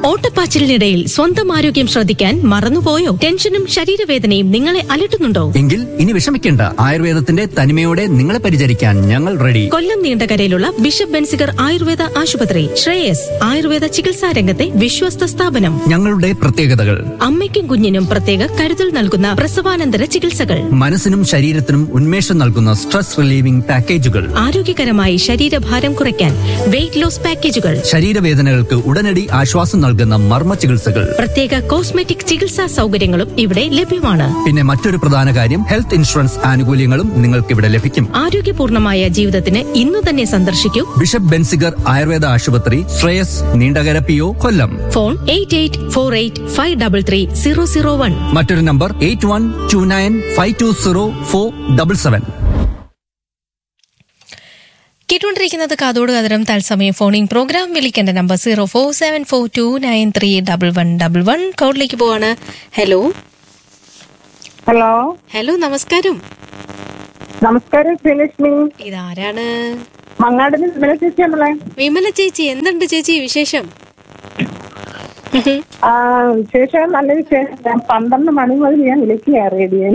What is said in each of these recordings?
ഓട്ടപ്പാച്ചിലിനിടയിൽ സ്വന്തം ആരോഗ്യം ശ്രദ്ധിക്കാൻ മറന്നുപോയോ ടെൻഷനും ശരീരവേദനയും നിങ്ങളെ അലട്ടുന്നുണ്ടോ എങ്കിൽ ഇനി വിഷമിക്കേണ്ട ആയുർവേദത്തിന്റെ തനിമയോടെ നിങ്ങളെ പരിചരിക്കാൻ ഞങ്ങൾ റെഡി കൊല്ലം നീണ്ടകരയിലുള്ള ബിഷപ്പ് ബെൻസിഗർ ആയുർവേദ ആശുപത്രി ശ്രേയസ് ആയുർവേദ ചികിത്സാ രംഗത്തെ വിശ്വസ്ത സ്ഥാപനം ഞങ്ങളുടെ പ്രത്യേകതകൾ അമ്മയ്ക്കും കുഞ്ഞിനും പ്രത്യേക കരുതൽ നൽകുന്ന പ്രസവാനന്തര ചികിത്സകൾ മനസ്സിനും ശരീരത്തിനും ഉന്മേഷം നൽകുന്ന സ്ട്രെസ് റിലീവിംഗ് പാക്കേജുകൾ ആരോഗ്യകരമായി ശരീരഭാരം കുറയ്ക്കാൻ വെയിറ്റ് ലോസ് പാക്കേജുകൾ ശരീരവേദനകൾക്ക് ഉടനടി ആശ്വാസം നൽകുന്ന മർമ്മ ചികിത്സകൾ പ്രത്യേക കോസ്മെറ്റിക് ചികിത്സാ സൗകര്യങ്ങളും ഇവിടെ ലഭ്യമാണ് പിന്നെ മറ്റൊരു പ്രധാന കാര്യം ഹെൽത്ത് ഇൻഷുറൻസ് ആനുകൂല്യങ്ങളും നിങ്ങൾക്ക് ഇവിടെ ലഭിക്കും ആരോഗ്യപൂർണമായ ജീവിതത്തിന് ഇന്നു തന്നെ സന്ദർശിക്കൂ ബിഷപ്പ് ബെൻസിഗർ ആയുർവേദ ആശുപത്രി Shreyas Neendakara P O Kollam phone eight eight four eight five double three zero zero one മറ്റൊരു number eight one two nine five two zero four double seven കേട്ടുകൊണ്ടിരിക്കുന്നത് കാതോട് കതരം തത്സമയം ഫോണിംഗ് പ്രോഗ്രാം വിളിക്കേണ്ട number zero four seven four two nine three double one double one കോഡിലേക്ക് പോവാണ് hello hello hello നമസ്കാരം നമസ്കാരം ശ്രീലക്ഷ്മി ഇതാരാണ് മങ്ങാടിന് വിമല ചേച്ചി നമ്മളെ വിമല ചേച്ചി എന്തുണ്ട് ചേച്ചി വിശേഷം ആ വിശേഷം നല്ല വിശേഷം ഞാൻ പന്ത്രണ്ട് മണി മുതൽ ഞാൻ വിളിക്കുക റേഡിയോയിൽ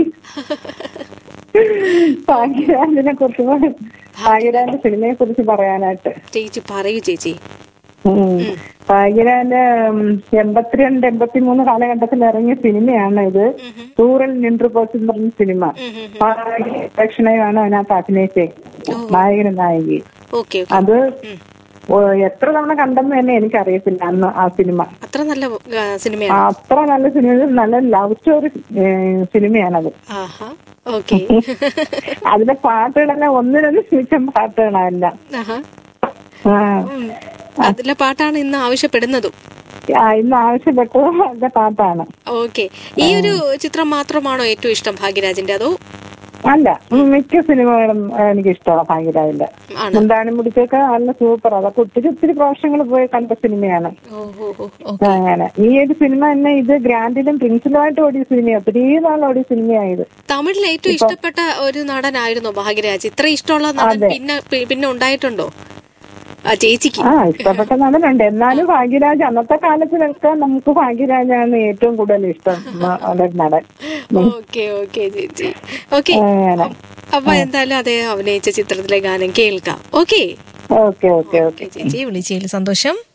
ഭാഗ്യരാജിനെ കുറിച്ച് പറ- ഭാഗ്യരാജിന്റെ സിനിമയെ കുറിച്ച് പറയാനായിട്ട് ചേച്ചി പറയൂ ചേച്ചി ഉം. ഭാഗ്യരാജന്റെ ഉം, എൺപത്തിരണ്ട് എൺപത്തിമൂന്ന് കാലഘട്ടത്തിൽ ഇറങ്ങിയ സിനിമയാണ് ഇത് റൂറൽ നിൻട്രിപ്പോസ് എന്ന് പറഞ്ഞ സിനിമ ദക്ഷിണയാണ് അതിനകത്ത് അഭിനയിച്ചേക്കുന്നത് നായകനും നായികയും ഓക്കെ അത് ഓ, എത്ര തവണ കണ്ടെന്ന് തന്നെ എനിക്കറിയത്തില്ല അന്ന് ആ സിനിമ അത്ര നല്ല ആ, സിനിമയാണ് അത്ര നല്ല സിനിമ നല്ല ലവ് സ്റ്റോറി സിനിമയാണത് ആഹാ ഓക്കെ അതിലെ പാട്ടുകളെല്ലാം ഒന്നിനൊന്ന് മിച്ചം പാട്ടുകളല്ല ആഹാ ആ ഉം. അതിലെ പാട്ടാണ് ഇന്ന് ആവശ്യപ്പെടുന്നതും ആ, ഇന്ന് ആവശ്യപ്പെട്ടത് അതിന്റെ പാട്ടാണ് ഓക്കെ ഈ ഒരു ചിത്രം മാത്രമാണോ ഏറ്റവും ഇഷ്ടം ഭാഗ്യരാജിന്റെ അതോ അല്ല മിക്ക സിനിമകളും എനിക്ക് ഇഷ്ടമാണ് ഭാഗ്യരാജിന്റെ ആണ് മുന്താണി മുടിക്കൊക്കെ നല്ല സൂപ്പർ അതൊക്കെ ഒത്തിരി ഒത്തിരി പ്രാവശ്യങ്ങൾ പോയി കണ്ട സിനിമയാണ് ഓ ഓ ഓ ഓ അങ്ങനെ ഈ ഒരു സിനിമ തന്നെ ഇത് ഗ്രാൻഡിലും പ്രിൻസിലുമായിട്ട് ഓടിയ സിനിമയാണ് ഒത്തിരി നാൾ ഓടിയ സിനിമയായത് തമിഴിൽ ഏറ്റവും ഇഷ്ടപ്പെട്ട ഒരു നടനായിരുന്നോ ഭാഗ്യരാജ് ഇത്ര ഇഷ്ടമുള്ള നടൻ പിന്നെ പി- പിന്നെ ഉണ്ടായിട്ടുണ്ടോ ആ ചേച്ചിക്ക് ആ ഇഷ്ടപ്പെട്ട നടനുണ്ട് എന്നാലും ഭാഗ്യരാജ് അന്നത്തെ കാലത്ത് നിൽക്കാൻ നമുക്ക് ഭാഗ്യരാജാണ് ഏറ്റവും കൂടുതൽ ഇഷ്ടം മ- ഒരു നടൻ ഓക്കെ ഓക്കെ ചേച്ചി ഓക്കെ അങ്ങനെ അപ്പൊ എന്തായാലും അദ്ദേഹം അഭിനയിച്ച ചിത്രത്തിലെ ഗാനം കേൾക്കാം ഓക്കെ ഓക്കെ ഓക്കെ ഓക്കെ ചേച്ചി വിളിച്ചതിൽ സന്തോഷം